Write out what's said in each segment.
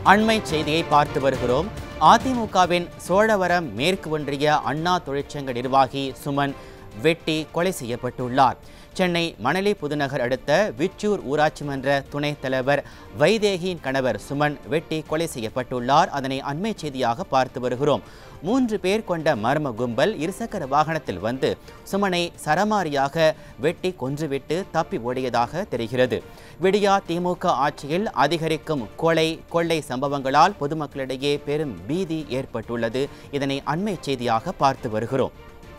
அண்மை செய்தியை பார்த்து வருகிறோம் அதிமுகவின் சோழவரம் மேற்கு ஒன்றிய அண்ணா தொழிற்சங்க நிர்வாகி சுமன் வெட்டி கொலை செய்யப்பட்டுள்ளார் சென்னை மணலி புதுநகர் அடுத்த விச்சூர் ஊராட்சி மன்ற துணைத் தலைவர் வைதேகியின் கணவர் சுமன் வெட்டி கொலை செய்யப்பட்டுள்ளார் அதனை அண்மை செய்தியாக பார்த்து வருகிறோம் மூன்று பேர் கொண்ட மர்ம கும்பல் இருசக்கர வாகனத்தில் வந்து சுமனை சரமாரியாக வெட்டி கொன்றுவிட்டு தப்பி ஓடியதாக தெரிகிறது விடியா திமுக ஆட்சியில் அதிகரிக்கும் கொலை கொள்ளை சம்பவங்களால் பொதுமக்களிடையே பெரும் பீதி ஏற்பட்டுள்ளது இதனை அண்மை செய்தியாக பார்த்து வருகிறோம்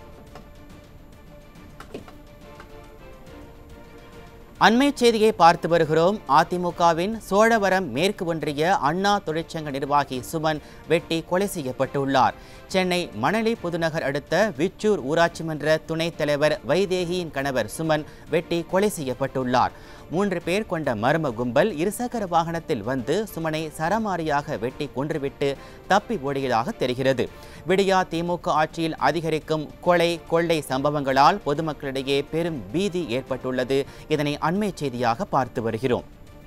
அண்மை செய்தியை பார்த்து வருகிறோம் அதிமுகவின் சோழவரம் மேற்கு ஒன்றிய அண்ணா தொழிற்சங்க நிர்வாகி சுமன் வெட்டி கொலை செய்யப்பட்டுள்ளார் சென்னை மணலி புதுநகர் அடுத்த விச்சூர் ஊராட்சி மன்ற துணைத் தலைவர் வைதேகியின் கணவர் சுமன் வெட்டி கொலை செய்யப்பட்டுள்ளார் மூன்று பேர் கொண்ட மர்ம கும்பல் இருசக்கர வாகனத்தில் வந்து சுமனை சரமாரியாக வெட்டி கொன்றுவிட்டு தப்பி ஓடியதாக தெரிகிறது விடியா திமுக ஆட்சியில் அதிகரிக்கும் கொலை கொள்ளை சம்பவங்களால் பொதுமக்களிடையே பெரும் பீதி ஏற்பட்டுள்ளது இதனை அண்மை செய்தியாக பார்த்து வருகிறோம்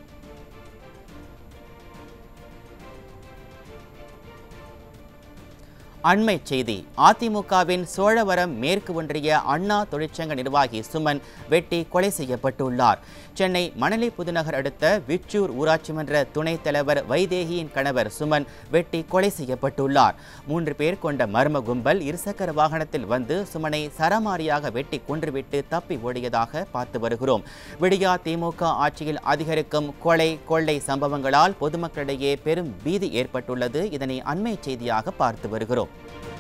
அண்மை செய்தி அதிமுகவின் சோழவரம் மேற்கு ஒன்றிய அண்ணா தொழிற்சங்க நிர்வாகி சுமன் வெட்டி கொலை செய்யப்பட்டுள்ளார் சென்னை மணலி புதுநகர் அடுத்த விச்சூர் ஊராட்சி மன்ற துணைத் தலைவர் வைதேகியின் கணவர் சுமன் வெட்டி கொலை செய்யப்பட்டுள்ளார் மூன்று பேர் கொண்ட மர்ம கும்பல் இருசக்கர வாகனத்தில் வந்து சுமனை சரமாரியாக வெட்டி கொன்றுவிட்டு தப்பி ஓடியதாக பார்த்து வருகிறோம் விடியா திமுக ஆட்சியில் அதிகரிக்கும் கொலை கொள்ளை சம்பவங்களால் பொதுமக்களிடையே பெரும் பீதி ஏற்பட்டுள்ளது இதனை அண்மை செய்தியாக பார்த்து வருகிறோம்